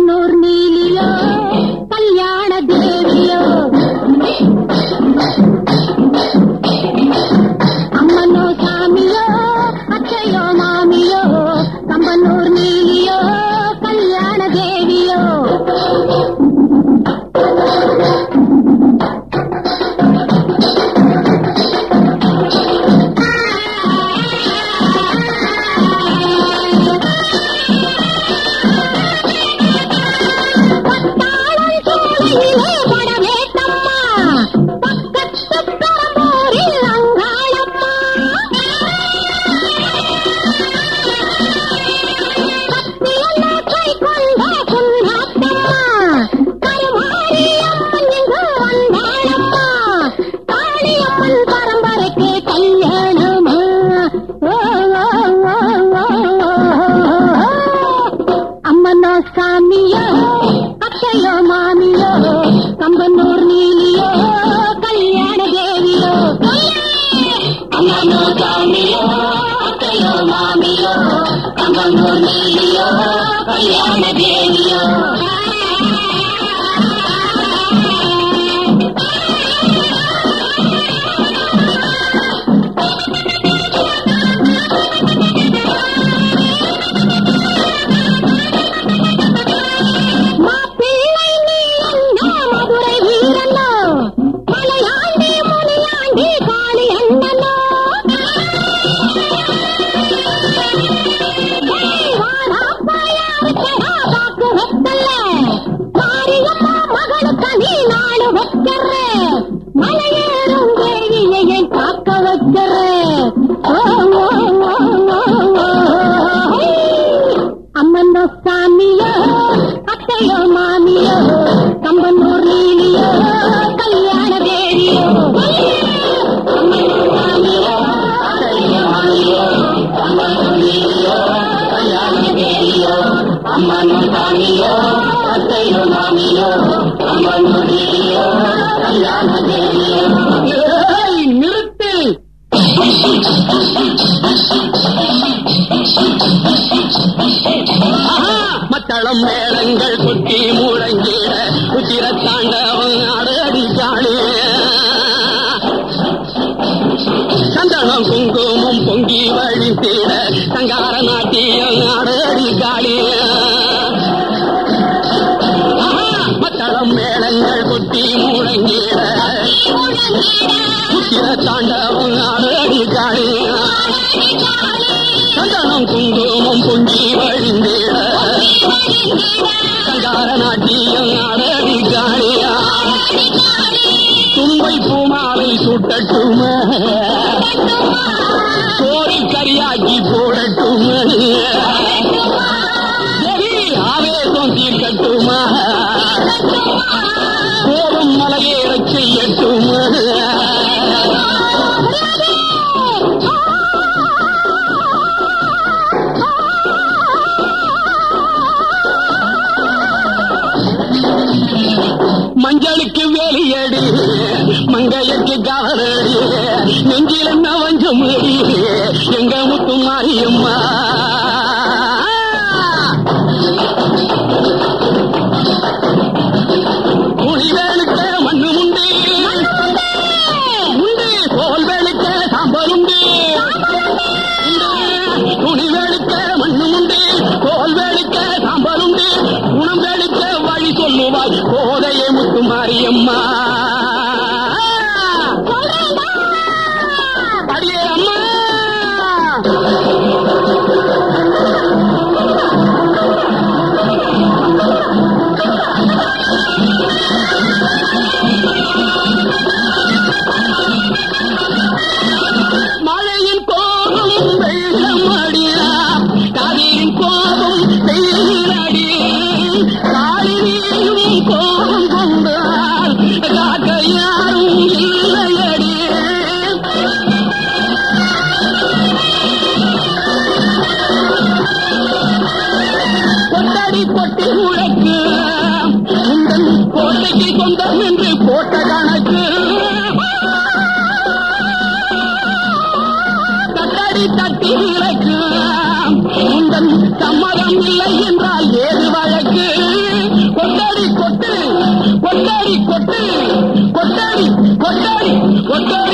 கம்பனூர் நீலியோ கல்யாண தேவியோ அம்மனோ சாமியோ அத்தையோ மாமியோ கம்பனூர் நீலியோ கல்யாண தேவியோ பட்டாளம் சோலையிலே படவேட்டம்மா பக்கத்து பெரம்பூரில் அங்காளம்மா சத்தியெல்லாம் கை கொண்ட புண்ணாத்தம்மா கருமாரி அம்மன் இங்கு வந்தாளம்மா காளியம்மன் பரம்பரைக்கு கல்யாணமா ஓ, ஓ, ஓ, ஓ, ஓ. அம்மனோ சாமியோ அத்தையோ மாமியோ கம்பனூர் நீலியோ கல்யாண தேவியோ அம்மனோ சாமியோ அத்தையோ மாமியோ கம்பனூர் நீலியோ கல்யாண தேவியோ மாப்பிள்ளை நீ என்ன மதுரை வீரனோ மலையாண்டி முனியாண்டி காளி அண்ணனோ ஏய், வாடா பையாருக்கடா பாக்கு வெத்தல. மாரியம்மா மகளுக்கு நீ நாடு வைக்கிற. மலையேறும் தேவியை ஏன் காக்க வைக்கிற? ஓ, ஓ, ஓ, ஓ, ஓ. அம்மனோ சாமியோ அத்தையோ மாமியோ கம்பனூர் நீலியோ கல்யாண தேவியோ அம்மனோ சாமியோ அத்தையோ மாமியோ கம்பனூர் நீலியோ கல்யாண தேவியோ அம்மனோ சாமியோ அத்தையோ மாமியோ கம்பனூர் நீலியோ கல்யாண தேவியோ நிறுத்து ஆஹா! மத்தளம் மேளங்கள் கொட்டி முழங்கிட உச்சிர தாண்டவன் அடடி காளி சந்தனம் குங்குமம் பொங்கி வழித்திட சங்கார நாட்டியம் அடடி காளி ஆஹா! மத்தளம் மேளங்கள் கொட்டி முழங்கிட உச்சிர தாண்டவன் அடடி காளி சந்தனம் குங்குமம் பொங்கி வழிந்திட சங்கார நாட்டியம் அடடி காளியா தும்பை பூமாலை சுட்டட்டுமா கோரி கரியாக்கி போடட்டுமா தேவி ஆவேசம் தீர்க்கட்டுமா கோபம் மலையேறச் செய்யட்டுமா மஞ்சளுக்கு வேலியடி மங்கையக்கு காலடி நெஞ்சில் என்ன வஞ்சமடி எங்க முத்து மாரியம்மா துணி வேலுக்க மண்ணு முண்டு உண்டு தோல் வேலுக்க சாம்பல் உண்டு உண்டு. துணி வேலுக்க மண்ணு உண்டு தோல் வேலுக்க சாம்பல் உண்டு குணம் வேலுக்க வழி சொல்லுவாய் கோதையே முத்து மாரியம்மா அடியே அம்மா மழையின் கோபம் வெள்ளம் அடியா காவிரின் கோபம் வெயில் அடி காலினியும் கோபம் கொண்டால் காக்க யாரும் இல்லையடி கொண்டாடி கொட்டி உழைக்கு உங்கள் கோட்டைக்கு சொந்தம் என்று போட்ட கணக்கு தட்டாடி தட்டி இறக்கு உந்தன் சம்மதம் இல்லை என்றால் ஏது வழக்கு கொட்டடி கொட்டு கொட்டடி கொட்டு கொட்டடி கொட்டடி கொட்டடி